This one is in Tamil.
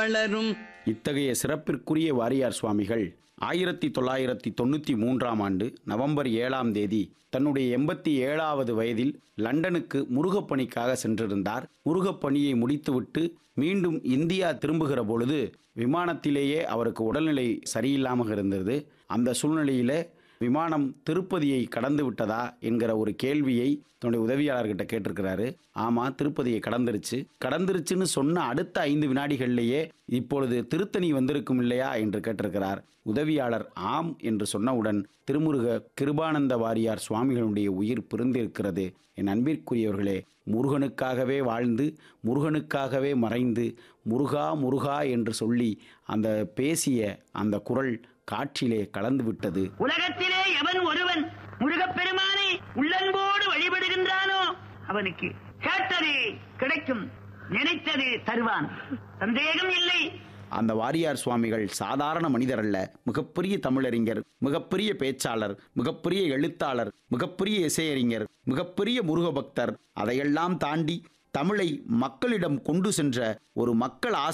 வளரும் இத்தகைய சிறப்பிற்குரிய வாரியார் சுவாமிகள் ஆயிரத்தி தொள்ளாயிரத்தி தொண்ணூற்றி மூன்றாம் ஆண்டு நவம்பர் ஏழாம் தேதி தன்னுடைய எண்பத்தி ஏழாவது வயதில் லண்டனுக்கு முருகப்பணிக்காக சென்றிருந்தார் முருகப்பணியை முடித்துவிட்டு மீண்டும் இந்தியா திரும்புகிற பொழுது விமானத்திலேயே அவருக்கு உடல்நிலை சரியில்லாமல் இருந்தது அந்த சூழ்நிலையில விமானம் திருப்பதியை கடந்து விட்டதா என்கிற ஒரு கேள்வியை தன்னுடைய உதவியாளர்கிட்ட கேட்டிருக்கிறாரு ஆமா திருப்பதியை கடந்துருச்சு கடந்துருச்சுன்னு சொன்ன அடுத்த ஐந்து வினாடிகள்லேயே இப்பொழுது திருத்தணி வந்திருக்கும் இல்லையா என்று கேட்டிருக்கிறார் உதவியாளர் ஆம் என்று சொன்னவுடன் திருமுருக கிருபானந்த வாரியார் சுவாமிகளுடைய உயிர் பிரிந்திருக்கிறது என் அன்பிற்குரியவர்களே முருகனுக்காகவே வாழ்ந்து முருகனுக்காகவே மறைந்து முருகா முருகா என்று சொல்லி அந்த பேசிய அந்த குரல் காற்றிலே கலந்து விட்டது உலகத்திலே எவன் ஒருவன் முருகப்பெருமானை உள்ளன்போடு வழிபடுகின்றானோ அவனுக்கு கேட்டது கிடைக்கும் நினைத்தது தருவான் சந்தேகம் இல்லை அந்த வாரியார் சுவாமிகள் சாதாரண மனிதர் அல்ல மிகப்பெரிய தமிழறிஞர் மிகப்பெரிய பேச்சாளர் மிகப்பெரிய எழுத்தாளர் மிகப்பெரிய இசையறிஞர் மிகப்பெரிய முருக பக்தர் அதையெல்லாம் தாண்டி தமிழை மக்களிடம் கொண்டு சென்ற ஒரு மக்கள்